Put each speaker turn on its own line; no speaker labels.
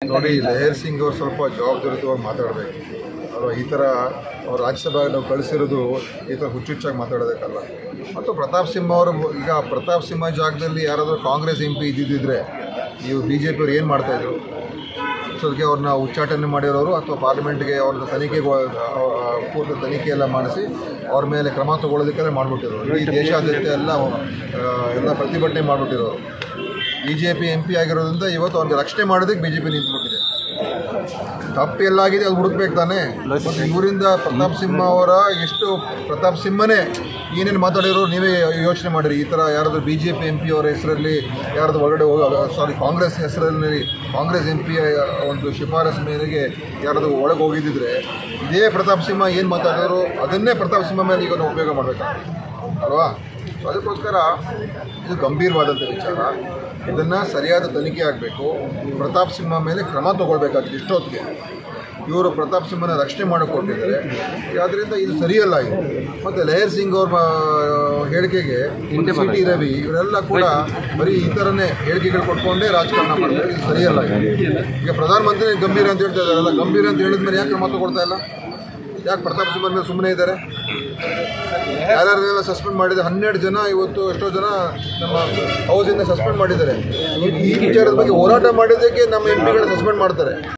ನೋಡಿ ಲೆಹರ್ ಸಿಂಗ್ ಅವರು ಸ್ವಲ್ಪ ಜವಾಬ್ದಾರಿಯುತವಾಗಿ ಮಾತಾಡಬೇಕು ಅಲ್ವಾ ಈ ಥರ ಅವ್ರು ರಾಜ್ಯಸಭೆಗೆ ನಾವು ಕಳಿಸಿರೋದು ಈ ಥರ ಹುಚ್ಚುಚ್ಚಾಗಿ ಮಾತಾಡೋದಕ್ಕಲ್ಲ ಮತ್ತು ಪ್ರತಾಪ್ ಸಿಂಹ ಅವರು ಈಗ ಪ್ರತಾಪ್ ಸಿಂಹ ಜಾಗದಲ್ಲಿ ಯಾರಾದರೂ ಕಾಂಗ್ರೆಸ್ ಎಂ ಪಿ ಇದ್ದಿದ್ದಿದ್ರೆ ನೀವು ಬಿ ಜೆ ಪಿಯವ್ರು ಏನು ಮಾಡ್ತಾಯಿದ್ರು ಸೊ ಅದಕ್ಕೆ ಅವ್ರನ್ನ ಉಚ್ಚಾಟನೆ ಮಾಡಿರೋರು ಅಥವಾ ಪಾರ್ಲಿಮೆಂಟ್ಗೆ ಅವ್ರನ್ನ ತನಿಖೆಗೆ ಪೂರ್ತಿ ತನಿಖೆ ಎಲ್ಲ ಮಾಡಿಸಿ ಅವ್ರ ಮೇಲೆ ಕ್ರಮ ತಗೊಳ್ಳೋದಕ್ಕೆಲ್ಲ ಮಾಡಿಬಿಟ್ಟಿರೋರು ಇಡೀ ದೇಶಾದ್ಯಂತ ಎಲ್ಲ ಆ, ಎಲ್ಲ ಪ್ರತಿಭಟನೆ ಮಾಡಿಬಿಟ್ಟಿರೋರು B J P M P ಆಗಿರೋದ್ರಿಂದ ಇವತ್ತು ಅವ್ರಿಗೆ ರಕ್ಷಣೆ ಮಾಡೋದಕ್ಕೆ ಬಿ ಜೆ ಪಿ ನಿಂತ್ಬಿಟ್ಟಿದೆ ತಪ್ಪು ಎಲ್ಲಾಗಿದೆ ಅದು ಹುಡುಕ್ಬೇಕು ತಾನೇ ಮತ್ತು ಇವರಿಂದ ಪ್ರತಾಪ್ ಸಿಂಹ ಅವರ ಎಷ್ಟು ಪ್ರತಾಪ್ ಸಿಂಹನೇ ಏನೇನು ಮಾತಾಡಿರೋ ನೀವೇ ಯೋಚನೆ ಮಾಡಿರಿ ಈ ಥರ ಯಾರಾದರೂ B J P M P ಅವರ ಹೆಸರಲ್ಲಿ ಯಾರಾದರೂ ಒಳಗಡೆ ಹೋಗ ಸಾರಿ ಕಾಂಗ್ರೆಸ್ ಹೆಸರಲ್ಲಿ ಕಾಂಗ್ರೆಸ್ ಎಂ ಪಿಯ ಒಂದು ಶಿಫಾರಸು ಮೇರೆಗೆ ಯಾರಾದರೂ ಒಳಗೆ ಹೋಗಿದ್ದಿದ್ರೆ ಇದೇ ಪ್ರತಾಪ್ ಸಿಂಹ ಏನು ಮಾತಾಡಿದ್ರು ಅದನ್ನೇ ಪ್ರತಾಪ್ ಸಿಂಹ ಮೇಲೆ ಈಗ ನಾವು ಉಪಯೋಗ ಮಾಡಬೇಕಾಗ್ತದೆ ಅಲ್ವಾ ಸೊ ಅದಕ್ಕೋಸ್ಕರ ಇದು ಗಂಭೀರವಾದಂಥ ವಿಚಾರ ಇದನ್ನು ಸರಿಯಾದ ತನಿಖೆ ಆಗಬೇಕು ಪ್ರತಾಪ್ ಸಿಂಹ ಮೇಲೆ ಕ್ರಮ ತಗೊಳ್ಬೇಕಾಗಿದೆ ಇಷ್ಟೊತ್ತಿಗೆ ಇವರು ಪ್ರತಾಪ್ ಸಿಂಹನ ರಕ್ಷಣೆ ಮಾಡಿಕೊಟ್ಟಿದ್ದಾರೆ ಆದ್ದರಿಂದ ಇದು ಸರಿಯಲ್ಲ ಇದು ಮತ್ತು ಲೆಹರ್ ಸಿಂಗ್ ಅವ್ರ ಆ, ಹೇಳಿಕೆಗೆ ಸಿ ಟಿ ರವಿ ಇವರೆಲ್ಲ ಕೂಡ ಬರೀ ಈ ಥರನೇ ಹೇಳಿಕೆಗಳು ಕೊಟ್ಕೊಂಡೇ ರಾಜಕಾರಣ ಮಾಡ್ತಾರೆ ಇದು ಸರಿಯಲ್ಲ ಇದು. ಈಗ ಪ್ರಧಾನಮಂತ್ರಿ ಗಂಭೀರ ಅಂತ ಹೇಳ್ತಾ ಇದ್ದಾರಲ್ಲ ಗಂಭೀರ ಅಂತ ಹೇಳಿದ್ಮೇಲೆ ಯಾಕೆ ಕ್ರಮ ತಗೊಳ್ತಾ ಇಲ್ಲ ಯಾಕೆ ಪ್ರತಾಪ್ ಸಿಂಹನ ಮೇಲೆ ಸುಮ್ಮನೆ ಇದ್ದಾರೆ ಯಾರ್ಯಾರೆಲ್ಲ ಸಸ್ಪೆಂಡ್ ಮಾಡಿದ್ದಾರೆ ಹನ್ನೆರಡು ಜನ ಇವತ್ತು ಎಷ್ಟೋ ಜನ ನಮ್ಮ ಹೌಸಿಂದ ಸಸ್ಪೆಂಡ್ ಮಾಡಿದ್ದಾರೆ ಈ- ಈ ವಿಚಾರದ ಬಗ್ಗೆ ಹೋರಾಟ ಮಾಡಿದ್ದಕ್ಕೆ ನಮ್ಮ ಎಂ ಪಿಗಳನ್ನ ಸಸ್ಪೆಂಡ್ ಮಾಡ್ತಾರೆ